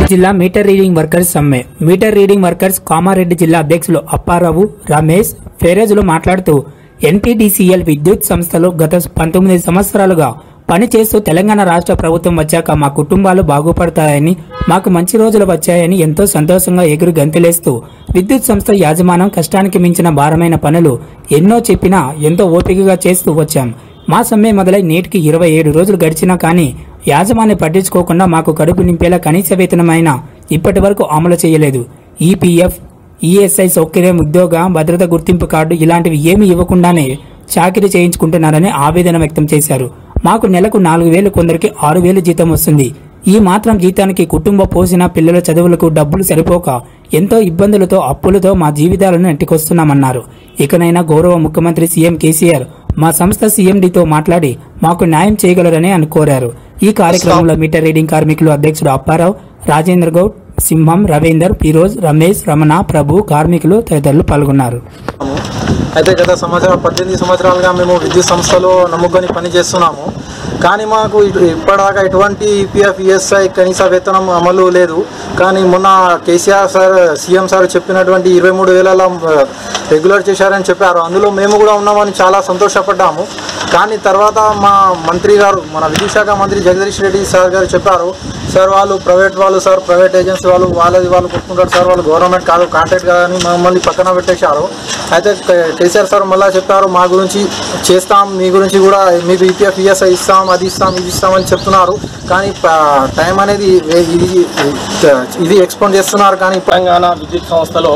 జిల్లా meter reading workers సమ్మె meter reading workers Kamareddy జిల్లా అధ్యక్షులు అప్పారావు రమేష్ ఫెరేజులు మాట్లాడుతూ ఎన్టీడీసీఎల్ విద్యుత్ సంస్థలో గత పంతొమ్మిది సంవత్సరాలుగా పనిచేస్తూ తెలంగాణ రాష్ట్ర ప్రభుత్వం వచ్చాక మా కుటుంబాలు బాగుపడతాయని మాకు మంచి రోజులు వచ్చాయని ఎంతో సంతోషంగా ఎగురు గంతులేస్తూ విద్యుత్ సంస్థ యాజమానం కష్టానికి మించిన భారమైన పనులు ఎన్నో చెప్పినా ఎంతో ఓపికగా చేస్తూ వచ్చాం మా సమ్మె మొదలై నేటికి ఇరవై ఏడు రోజులు గడిచినా కానీ యాజమాన్యం పట్టించుకోకుండా మాకు కడుపు నింపేలా కనీస వేతనమైన ఇప్పటి వరకు అమలు చేయలేదు ఈపీఎఫ్ ఈఎస్ఐ సౌకర్యం ఉద్యోగ భద్రత గుర్తింపు కార్డు ఇలాంటివి ఏమీ ఇవ్వకుండానే చాకిరీ చేయించుకుంటున్నారని ఆవేదన వ్యక్తం చేశారు మాకు నెలకు నాలుగు వేలు కొందరికి ఆరు వేలు జీతం వస్తుంది ఈ మాత్రం జీతానికి కుటుంబ పోషణ పిల్లల చదువులకు డబ్బులు సరిపోక ఎంతో ఇబ్బందులతో అప్పులతో మా జీవితాలను నెట్టికొస్తున్నామన్నారు ఇకనైనా గౌరవ ముఖ్యమంత్రి సీఎం కేసీఆర్ మా సంస్థ సీఎండీతో మాట్లాడి మాకు న్యాయం చేయగలరని అని కోరారు ఈ కార్యక్రమంలో మీటర్ రీడింగ్ కార్మికులు అధ్యక్షుడు అప్పారావు రాజేంద్ర గౌడ్ సింహం రవీందర్ ఫిరోజ్ రమేష్ రమణ ప్రభు కార్మికులు తదితరులు పాల్గొన్నారు అయితే గత సంవత్సరం పద్దెనిమిది సంవత్సరాలుగా మేము విద్యుత్ సంస్థలో నమ్ముకొని పని చేస్తున్నాము కానీ మాకు ఇటు- ఇప్పటిదాకా ఎటువంటి ఈపీఎఫ్ ఈఎస్ఐ కనీస వేతనం అమలు లేదు కానీ మొన్న కేసీఆర్ సార్ సీఎం సార్ చెప్పినటువంటి ఇరవై మూడు వేల రెగ్యులర్ చేశారని చెప్పారు అందులో మేము కూడా ఉన్నామని చాలా సంతోషపడ్డాము కానీ తర్వాత మా మంత్రి గారు మన విద్యుత్ శాఖ మంత్రి జగదీష్ రెడ్డి సార్ గారు చెప్పారు సార్ వాళ్ళు ప్రైవేట్ వాళ్ళు సార్ ప్రైవేట్ ఏజెన్సీ వాళ్ళు వాళ్ళది వాళ్ళు కొట్టుకుంటారు సార్ వాళ్ళు గవర్నమెంట్ కాదు కాంట్రాక్ట్ కాదని మమ్మల్ని పక్కన పెట్టేశారు అయితే కే- కేసీఆర్ సార్ మళ్ళీ చెప్పారు మా గురించి చేస్తాం మీ గురించి కూడా మీకు ఈపీఎఫ్ ఈఎస్ఐ ఇస్తాం అది ఇస్తాం ఇది ఇస్తాం అని చెప్తున్నారు కానీ ప- టైం అనేది ఇది ఇది ఎక్స్పోన్ చేస్తున్నారు కానీ తెలంగాణ విద్యుత్ సంస్థలో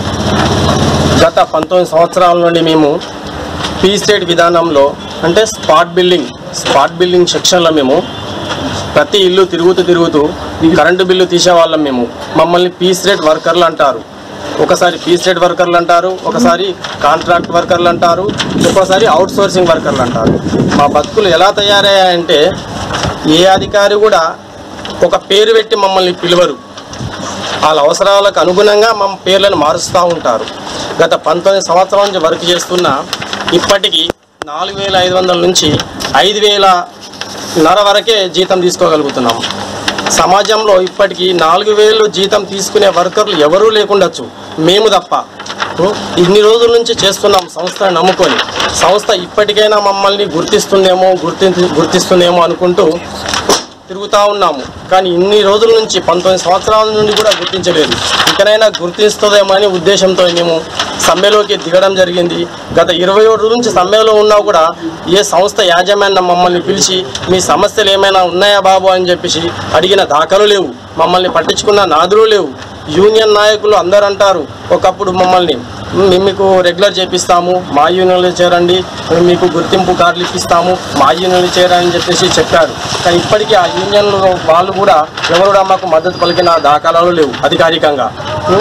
గత పంతొమ్మిది సంవత్సరాల నుండి మేము పీ స్టేట్ విధానంలో అంటే స్పాట్ బిల్డింగ్ స్పాట్ బిల్డింగ్ సెక్షన్లో మేము ప్రతి ఇల్లు తిరుగుతూ తిరుగుతూ కరెంటు బిల్లు తీసేవాళ్ళం మేము మమ్మల్ని పీ స్టేట్ వర్కర్లు అంటారు ఒకసారి పీ స్టేట్ వర్కర్లు అంటారు ఒకసారి కాంట్రాక్ట్ వర్కర్లు అంటారు ఒక్కోసారి అవుట్ సోర్సింగ్ వర్కర్లు అంటారు మా బతుకులు ఎలా తయారయ్యాయంటే ఏ అధికారి కూడా ఒక పేరు పెట్టి మమ్మల్ని పిలువరు వాళ్ళ అవసరాలకు అనుగుణంగా మా పేర్లను మారుస్తూ ఉంటారు గత పంతొమ్మిది సంవత్సరాల నుంచి వర్క్ చేస్తున్న ఇప్పటికీ నాలుగు వేల ఐదు వందల నుంచి ఐదు వేల నర వరకే జీతం తీసుకోగలుగుతున్నాం సమాజంలో ఇప్పటికీ నాలుగు వేలు జీతం తీసుకునే వర్కర్లు ఎవరూ లేకుండొచ్చు మేము తప్ప ఉం? ఇన్ని రోజుల నుంచి చేస్తున్నాం సంస్థను నమ్ముకొని సంస్థ ఇప్పటికైనా మమ్మల్ని గుర్తిస్తుందేమో గుర్తి గుర్తిస్తుందేమో అనుకుంటూ తిరుగుతూ ఉన్నాము కానీ ఇన్ని రోజుల నుంచి పంతొమ్మిది సంవత్సరాల నుండి కూడా గుర్తించలేదు ఇకనైనా గుర్తిస్తుందేమో అని ఉద్దేశంతో మేము సమ్మెలోకి దిగడం జరిగింది గత ఇరవై ఏడు రోజుల నుంచి సమ్మెలో ఉన్నా కూడా ఏ సంస్థ యాజమాన్యం మమ్మల్ని పిలిచి మీ సమస్యలు ఏమైనా ఉన్నాయా బాబు అని చెప్పేసి అడిగిన దాఖలు లేవు మమ్మల్ని పట్టించుకున్న నాదులు లేవు యూనియన్ నాయకులు అందరూ అంటారు ఒకప్పుడు మమ్మల్ని "మేము మీకు రెగ్యులర్ చేపిస్తాము మా యూనియన్లో చేరండి మేము మీకు గుర్తింపు కార్డులు ఇప్పిస్తాము మా యూనియన్లో చేరని అని చెప్పేసి చెప్పారు కానీ ఇప్పటికీ ఆ యూనియన్లు వాళ్ళు కూడా ఎవరు కూడా మాకు మద్దతు పలికిన దాఖలాలు లేవు అధికారికంగా ఉం?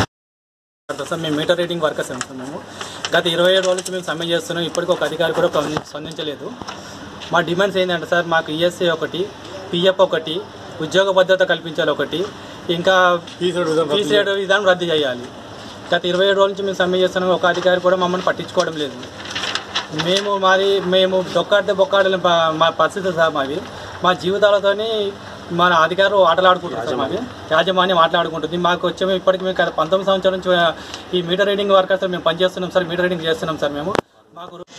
సార్ మేము మీటర్ రీడింగ్ వర్కర్స్ అంటున్నాం మేము గత ఇరవై ఏడు రోజుల నుంచి మేము సమ్మె చేస్తున్నాం ఇప్పటికీ ఒక అధికారి కూడా స్పంది- స్పందించలేదు మా డిమాండ్స్ ఏంటంటే సార్ మాకు ఈఎస్ఐ ఒకటి పిఎఫ్ ఒకటి ఉద్యోగ భద్రత కల్పించాలి ఒకటి ఇంకా ఫీజు రేట్ విధానం రద్దు చేయాలి గత ఇరవై ఏడు రోజుల నుంచి మేము సమ్మె చేస్తున్నాం ఒక అధికారి కూడా మమ్మల్ని పట్టించుకోవడం లేదు మేము మాది మేము దొక్కాడితే బొక్కాడలేని ప- మా పరిస్థితి సార్ మాది మా జీవితాలతోని మన అధికారులు ఆటలాడుకుంటారు సార్ మాది యాజమాన్యం ఆటలాడుకుంటుంది మాకు వచ్చే ఇప్పటికి మేము గత పంతొమ్మిది సంవత్సరాల నుంచి ఈ మీటర్ రీడింగ్ వర్కర్స్ మేము పనిచేస్తున్నాం సార్ మీటర్ రీడింగ్ చేస్తున్నాం సార్ మేము మాకు